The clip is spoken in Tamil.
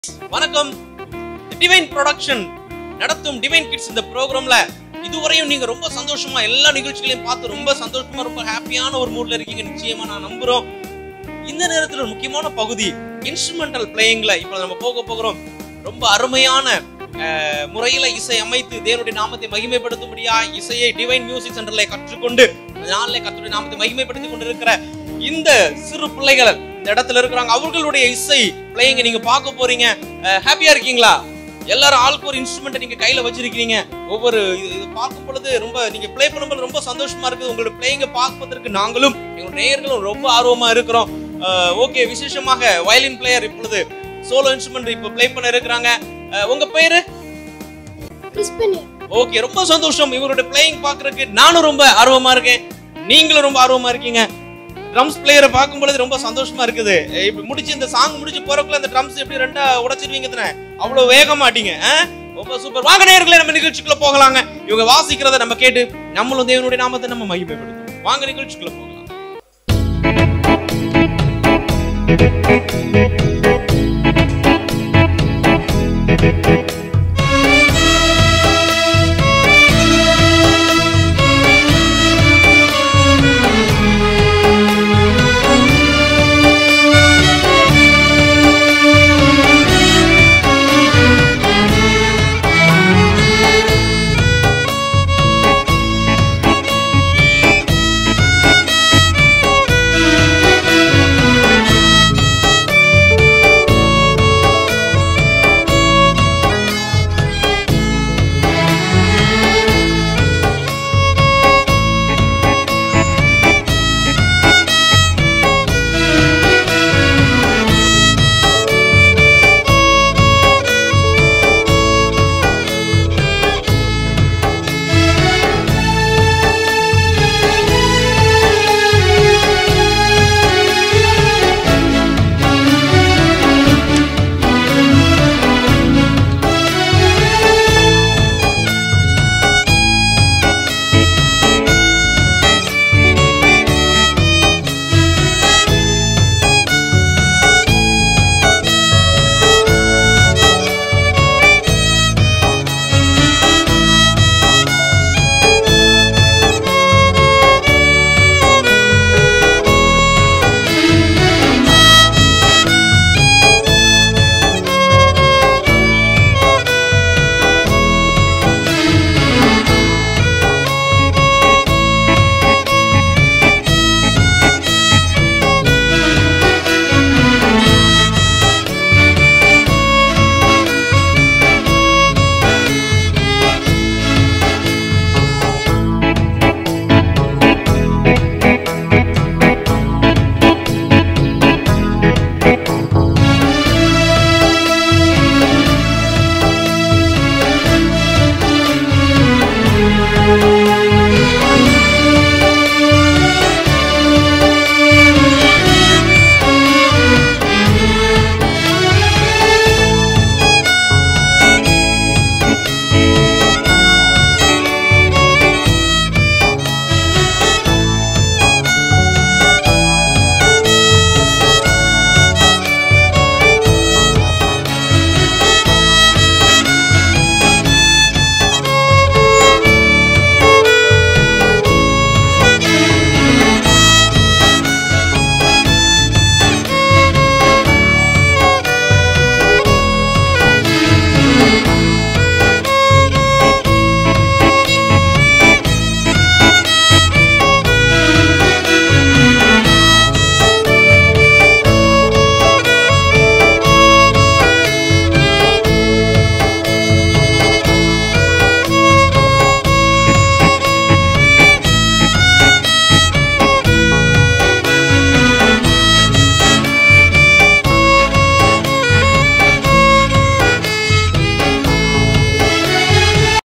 வணக்கம் டிவைன் ப்ரொடக்ஷன் நடத்தும் டிவைன் கிட்ஸ் இந்த ப்ரோக்ராம்ல இதுவரையும் நீங்க ரொம்ப சந்தோஷமா எல்லா நிகழ்ச்சிகளையும் பார்த்து ரொம்ப சந்தோஷமா ரொம்ப ஹாப்பியான ஒரு மூட்ல இருக்கீங்க நிச்சயமா நான் நம்புறோம் இந்த நேரத்துல ஒரு முக்கியமான பகுதி இன்ஸ்ட்ருமெண்டல் பிளேயிங்ல இப்போ நம்ம போக போகிறோம் ரொம்ப அருமையான அஹ், முறையில இசை அமைத்து தேவனுடைய நாமத்தை மகிமைப்படுத்தும்படியா இசையை டிவைன் மியூசிக் சென்டர்ல கற்றுக்கொண்டு நாளிலே கர்த்தருடைய நாமத்தை மகிமைப்படுத்தி கொண்டிருக்கிற இந்த சிறு பிள்ளைகள் இந்த இடத்துல இருக்கிறாங்க அவர்களுடைய இசை பிளேயிங்க நீங்க பார்க்க போறீங்க ஹாப்பியா இருக்கீங்களா எல்லாரும் ஆளுக்கு ஒரு இன்ஸ்ட்ருமெண்ட் நீங்க கையில வச்சிருக்கீங்க ஒவ்வொரு இது இது பார்க்கும் பொழுது ரொம்ப நீங்க ப்ளே பண்ணும்போது ரொம்ப சந்தோஷமா இருக்குது உங்களோட பிளேயிங்க பார்ப்பதற்கு நாங்களும் எங்களோட நேயர்களும் ரொம்ப ஆர்வமா இருக்கிறோம் ஓகே விசேஷமாக வயலின் பிளேயர் இப்பொழுது சோலோ இன்ஸ்ட்ருமெண்ட் இப்போ ப்ளே பண்ண இருக்கிறாங்க அஹ், உங்க பேரு கிறிஸ்பனியர் ஓகே ரொம்ப சந்தோஷம் இவரோட பிளேயிங் பார்க்கறதுக்கு நானும் ரொம்ப ஆர்வமா இருக்கேன் நீங்களும் ரொம்ப ஆர்வமா இருக்கீங்க ட்ரம்ஸ் பிளேயரை பார்க்கும் பொழுது ரொம்ப சந்தோஷமா இருக்குது அஹ் இப்ப முடிச்சு இந்த சாங் முடிச்சு போறதுக்குள்ள அந்த ட்ரம்ஸ் எப்படி ரெண்டா உடைச்சிருவீங்க தானே அவ்வளவு வேகமாட்டீங்க ஆ? ரொம்ப சூப்பர் வாங்க நேயர்களே நம்ம நிகழ்ச்சிக்குள்ள போகலாங்க இவங்க வாசிக்கிறத நம்ம கேட்டு நம்மளும் தேவனுடைய நாமத்தை நம்ம மகிமைப்படுத்தும் வாங்க நிகழ்ச்சிக்குள்ள போகலாம்